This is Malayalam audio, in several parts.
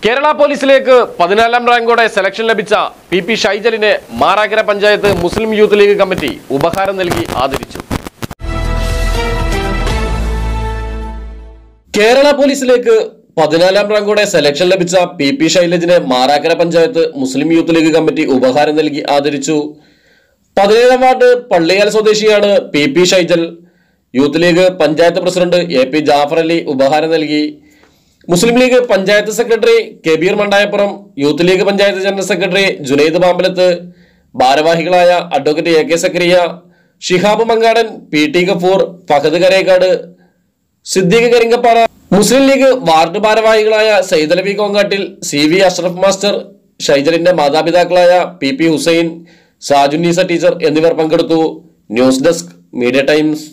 കേരള പോലീസിലേക്ക് പതിനാലാം റാങ്കോടെ സെലക്ഷൻ ലഭിച്ച പി പി ഷൈജലിനെ Marakkara panchayat Muslim Youth League committee ഉപഹാരം നൽകി ആദരിച്ചു കേരള പോലീസിലേക്ക് പതിനാലാം റാങ്കോടെ സെലക്ഷൻ ലഭിച്ച പി പി ശൈലജിനെ Marakkara panchayat Muslim Youth League committee ഉപഹാരം നൽകി ആദരിച്ചു പതിനേഴാം വാർഡ് പള്ളിയാൽ സ്വദേശിയാണ് P P Shaijal Youth League panchayat president A P Jafar Ali ഉപഹാരം നൽകി Muslim League panchayat secretary Kabeer Mandayappuram Youth League panchayat general secretary Junaid Pambalath ഭാരവാഹികളായ advocate A K Zacharia Shihab Mangadan P T Gafoor Fahad Karekkad Siddique Karinkappara Muslim League ward ഭാരവാഹികളായ Saidalavi Kongattil C V Ashraf master ഷൈജലിന്റെ മാതാപിതാക്കളായ P P Hussain Sajunneesa teacher എന്നിവർ പങ്കെടുത്തു ന്യൂസ് ഡെസ്ക് മീഡിയ ടൈംസ്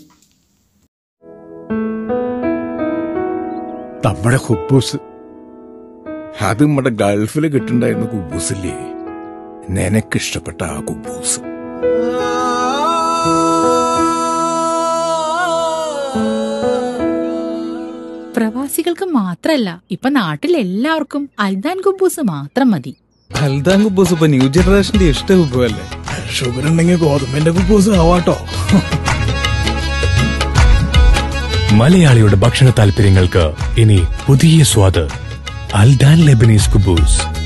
നമ്മുടെ കുബൂസ് അത് നമ്മുടെ ഗൾഫിൽ കിട്ടുണ്ടായിരുന്ന കുബൂസില്ലേ നിനക്കിഷ്ടപ്പെട്ട ആ കുബൂസ് പ്രവാസികൾക്ക് മാത്രല്ല ഇപ്പൊ നാട്ടിൽ എല്ലാവർക്കും അൽദാൻ കുബൂസ് മാത്രം മതി ഹൽദാൻ കുബൂസ് ഇപ്പൊ ന്യൂ ജനറേഷന്റെ ഇഷ്ട കുബുവല്ലേ ഷുഗർ ഉണ്ടെങ്കിൽ ഗോതമ്പിന്റെ കുബൂസ് ആവാട്ടോ മലയാളിയുടെ ഭക്ഷണ താല്പര്യങ്ങൾക്ക് ഇനി പുതിയ സ്വാദ് അൽദാൻ ലെബനീസ് കുബൂസ്